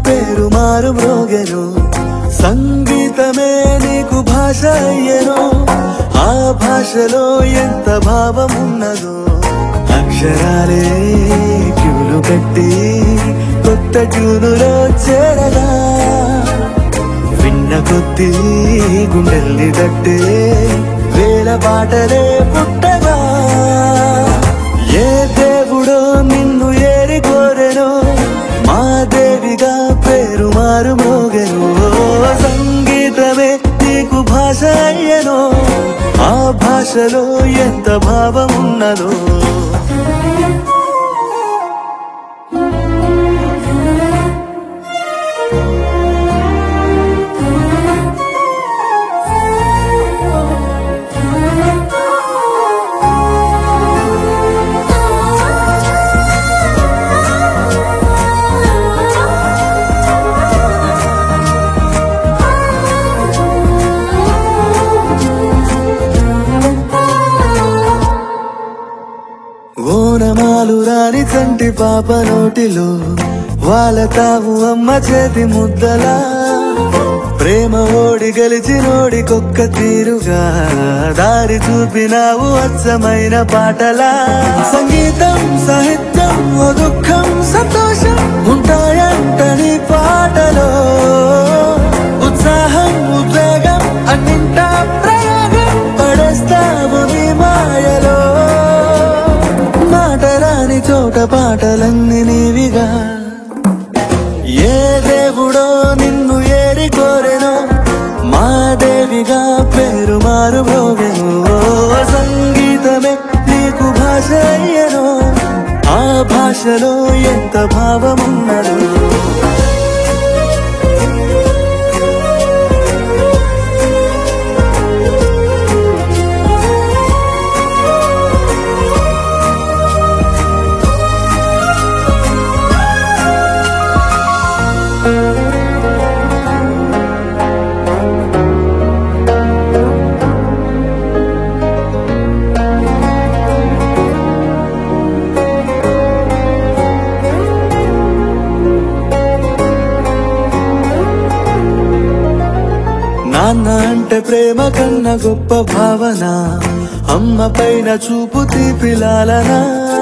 పేరు మారు మ్రోగెను సంగీతమే నీకు భాష అయ్యెను ఆ భాషలో ఎంత భావం ఉన్నదో అక్షరాలే క్యూలు కట్టి కొత్త ట్యూనులో చేరగా విన్న కొద్ది గుండెల్ని తట్టే వేల పాటలే పుట్టగా ఏ దేవుడో నిన్ను ఏరి కోరెను మా దేవిగా పేరు మారు మోగెను ఓ సంగీతమే నీకు భాష అయ్యను ఆ భాషలో ఎంత భావం ఉన్నదో ఓనమాలు రాని చంటి పాప నోటిలో వాళ్ళ తావు అమ్మ చేతి ముద్దలా ప్రేమ ఓడి గెలిచి నోడి కొక్క తీరుగా దారి చూపినావు అచ్చమైన పాటలా సంగీతం సాహిత్యం ఓ దుఃఖం సంతోషం ఉంటాయంట నీ పాటలో ఉత్సాహం ఉద్వేగం అన్నింటా ప్రయోగం పడేస్తావు నీ మాయలో మాటరాని చోట పాటలన్నీ నీవిగా ఏ దేవుడో నిన్ను ఏరి కోరెను మా దేవిగా పేరు మారు మోగెను ఓ సంగీతమే నీకు భాష అయ్యను ఆ భాషలో ఎంత భావమున్నదో నాన్న అంటే ప్రేమ కన్నా గొప్ప భావన అమ్మ పైన చూపు తీపిలాలనా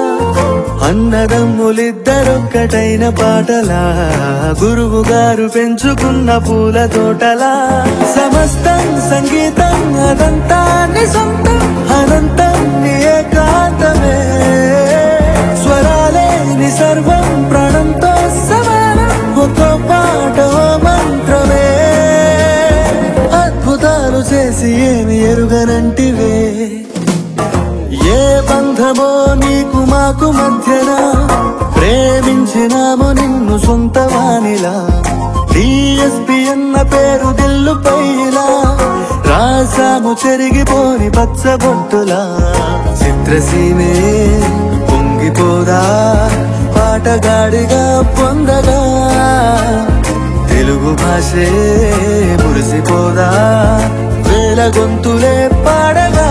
అన్నదమ్ములిద్దరొక్కటైన పాటలా గురువు గారు పెంచుకున్న పూల తోటలా సమస్తం సంగీతం అదంతా నీ సొంతం అనంతం నీ ఏకాంతమే స్వరాలే నీ సర్వం ప్రాణంతో సమానం ఒక్కో పాట ఓ మంత్రమే అద్భుతాలు చేసి ఏమి ఎరుగనంటివే ఏ బంధమో నీకు మాకు మధ్యన ప్రేమించినాము నిన్ను సొంత వానిలా డిఎస్పి అన్న పేరు దిల్లు పైలా రాసాము చెరిగిపోని పచ్చబొట్టులా చిత్రసీమే పొంగిపోదా పాటగాడిగా పొందగా తెలుగు భాషే మురిసిపోదా వేల గొంతులే పాడగా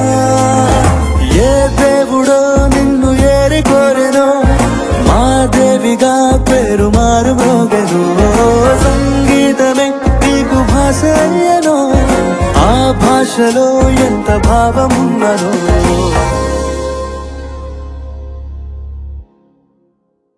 ఏ దేవుడో నిన్ను ఏరి కోరెను మా దేవిగా పేరు మారు మోగెను ఓ సంగీతమే నీకు భాష అయ్యను ఆ భాషలో ఎంత భావమున్నదో